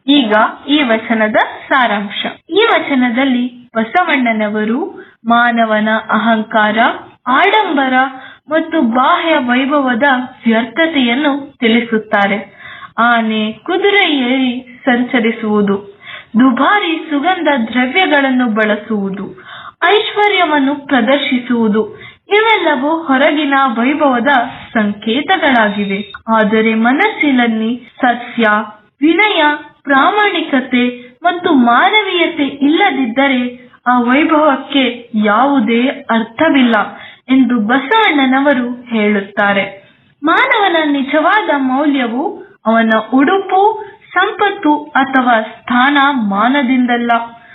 ಈಗ ಈ ವಚನದ ಸಾರಾಂಶ ಈ ವಚನದಲ್ಲಿ ಬಸವಣ್ಣನವರು ಮಾನವನ ಅಹಂಕಾರ ಆಡಂಬರ ಮತ್ತು ಬಾಹ್ಯ ವೈಭವದ ವ್ಯರ್ಥತೆಯನ್ನು ತಿಳಿಸುತ್ತಾರೆ ಆನೆ ಕುದುರೆ ಏರಿ ಸಂಚರಿಸುವುದು ದುಬಾರಿ ಸುಗಂಧ ದ್ರವ್ಯಗಳನ್ನು ಬಳಸುವುದು ಐಶ್ವರ್ಯವನ್ನು ಪ್ರದರ್ಶಿಸುವುದು ಇವೆಲ್ಲವೂ ಹೊರಗಿನ ವೈಭವದ ಸಂಕೇತಗಳಾಗಿವೆ ಆದರೆ ಮನಸ್ಸಿನಲ್ಲಿ ಸತ್ಯ ವಿನಯ ಪ್ರಾಮಾಣಿಕತೆ ಮತ್ತು ಮಾನವೀಯತೆ ಇಲ್ಲದಿದ್ದರೆ ಆ ವೈಭವಕ್ಕೆ ಯಾವುದೇ ಅರ್ಥವಿಲ್ಲ ಎಂದು ಬಸವಣ್ಣನವರು ಹೇಳುತ್ತಾರೆ ಮಾನವನ ನಿಜವಾದ ಮೌಲ್ಯವು ಅವನ ಉಡುಪು ಸಂಪತ್ತು ಅಥವಾ ಸ್ಥಾನ ಮಾನದಿಂದಲ್ಲ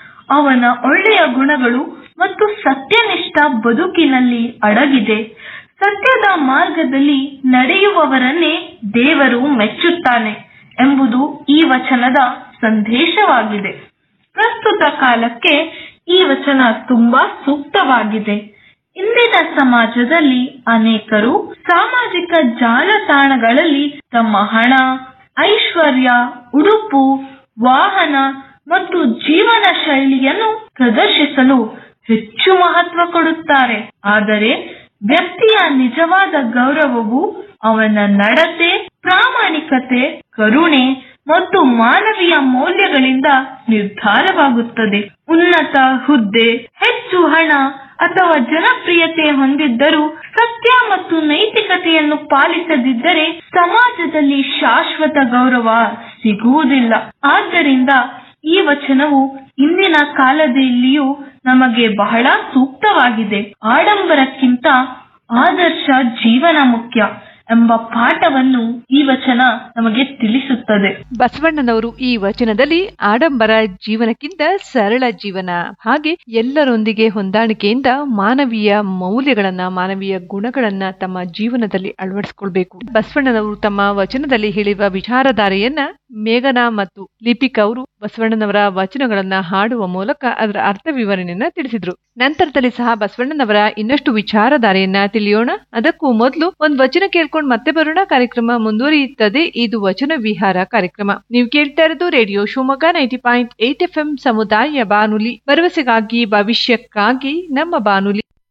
ಅವನ ಒಳ್ಳೆಯ ಗುಣಗಳು ಮತ್ತು ಸತ್ಯನಿಷ್ಠ ಬದುಕಿನಲ್ಲಿ ಅಡಗಿದೆ ಸತ್ಯದ ಮಾರ್ಗದಲ್ಲಿ ನಡೆಯುವವರನ್ನೇ ದೇವರು ಮೆಚ್ಚುತ್ತಾನೆ ಎಂಬುದು ಈ ವಚನದ ಸಂದೇಶವಾಗಿದೆ ಪ್ರಸ್ತುತ ಕಾಲಕ್ಕೆ ಈ ವಚನ ತುಂಬಾ ಸೂಕ್ತವಾಗಿದೆ ಇಂದಿನ ಸಮಾಜದಲ್ಲಿ ಅನೇಕರು ಸಾಮಾಜಿಕ ಜಾಲತಾಣಗಳಲ್ಲಿ ತಮ್ಮ ಹಣ ಐಶ್ವರ್ಯ ಉಡುಪು ವಾಹನ ಮತ್ತು ಜೀವನ ಶೈಲಿಯನ್ನು ಪ್ರದರ್ಶಿಸಲು ಹೆಚ್ಚು ಮಹತ್ವ ಕೊಡುತ್ತಾರೆ ಆದರೆ ವ್ಯಕ್ತಿಯ ನಿಜವಾದ ಗೌರವವು ಅವನ ನಡತೆ ಪ್ರಾಮಾಣಿಕತೆ ಕರುಣೆ ಮತ್ತು ಮಾನವೀಯ ಮೌಲ್ಯಗಳಿಂದ ನಿರ್ಧಾರವಾಗುತ್ತದೆ ಉನ್ನತ ಹುದ್ದೆ ಹೆಚ್ಚು ಹಣ ಅಥವಾ ಜನಪ್ರಿಯತೆ ಹೊಂದಿದ್ದರೂ ಸತ್ಯ ಮತ್ತು ನೈತಿಕತೆಯನ್ನು ಪಾಲಿಸದಿದ್ದರೆ ಸಮಾಜದಲ್ಲಿ ಶಾಶ್ವತ ಗೌರವ ಸಿಗುವುದಿಲ್ಲ ಆದ್ದರಿಂದ ಈ ವಚನವು ಇಂದಿನ ಕಾಲದಲ್ಲಿಯೂ ನಮಗೆ ಬಹಳ ಸೂಕ್ತವಾಗಿದೆ ಆಡಂಬರಕ್ಕಿಂತ ಆದರ್ಶ ಜೀವನ ಮುಖ್ಯ ಎಂಬ ಪಾಠವನ್ನು ಈ ವಚನ ನಮಗೆ ತಿಳಿಸುತ್ತದೆ ಬಸವಣ್ಣನವರು ಈ ವಚನದಲ್ಲಿ ಆಡಂಬರ ಜೀವನಕ್ಕಿಂತ ಸರಳ ಜೀವನ ಹಾಗೆ ಎಲ್ಲರೊಂದಿಗೆ ಹೊಂದಾಣಿಕೆಯಿಂದ ಮಾನವೀಯ ಮೌಲ್ಯಗಳನ್ನ ಮಾನವೀಯ ಗುಣಗಳನ್ನ ತಮ್ಮ ಜೀವನದಲ್ಲಿ ಅಳವಡಿಸಿಕೊಳ್ಬೇಕು ಬಸವಣ್ಣನವರು ತಮ್ಮ ವಚನದಲ್ಲಿ ಹೇಳಿರುವ ವಿಚಾರಧಾರೆಯನ್ನ ಮೇಘನಾ ಮತ್ತು ಲಿಪಿಕ್ ಅವರು ಬಸವಣ್ಣನವರ ವಚನಗಳನ್ನ ಹಾಡುವ ಮೂಲಕ ಅದರ ಅರ್ಥ ವಿವರಣೆಯನ್ನ ತಿಳಿಸಿದ್ರು ನಂತರದಲ್ಲಿ ಸಹ ಬಸವಣ್ಣನವರ ಇನ್ನಷ್ಟು ವಿಚಾರಧಾರೆಯನ್ನ ತಿಳಿಯೋಣ ಅದಕ್ಕೂ ಮೊದಲು ಒಂದ್ ವಚನ ಕೇಳ್ಕೊಂಡು ಮತ್ತೆ ಬರೋಣ ಕಾರ್ಯಕ್ರಮ ಮುಂದುವರಿಯುತ್ತದೆ ಇದು ವಚನ ವಿಹಾರ ಕಾರ್ಯಕ್ರಮ ನೀವು ಕೇಳ್ತಾ ಇರೋದು radio Shivamogga ninety point eight F M ಸಮುದಾಯ ಬಾನುಲಿ ಭರವಸೆಗಾಗಿ ಭವಿಷ್ಯಕ್ಕಾಗಿ ನಮ್ಮ ಬಾನುಲಿ